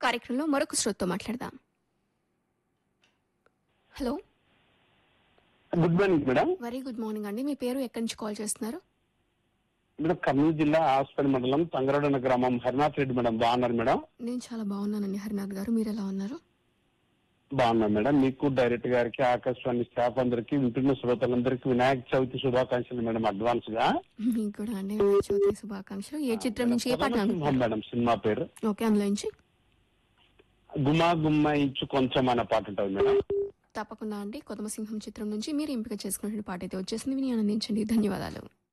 కార్యక్రమంలో మరొక శ్రోతతో మాట్లాడదాం hello good morning madam very good morning అండి మీ పేరు ఎక్కడి నుంచి కాల్ చేస్తున్నారు మేడం కర్నూలు జిల్లా హాస్పిటల్ మండలం తంగరడన గ్రామం హరినాథ్ రెడ్డి మేడం బాగున్నారు మేడం నేను చాలా బాగున్నానండి హరినాథ్ గారు మీరు ఎలా ఉన్నారు బాగున్నాం మేడం మీకు డైరెక్టర్ గారికి ఆకాశవాణి స్టాఫ్ అందరికి వింటున్న శ్రోతలందరికీ వినాయక చవితి శుభాకాంక్షలు మేడం అడ్వాన్స్ గా మీకు కూడా అండి వినాయక చవితి శుభాకాంక్షలు ఏ చిత్రం నుంచి ఏ పాట సింహం అనుకుంటున్నారు మేడం సినిమా పేరు ఓకే అందులో నుంచి గుమా గుమ్మ ఇచ్చు కొంచెం అనే పాట ఉంటుంది మేడం తప్పకుండా అండి కొదమ సింహం చిత్రం నుంచి మీరు ఎంపిక చేసుకున్న పాట అయితే వచ్చేసింది విని ఆనందించండి ధన్యవాదాలు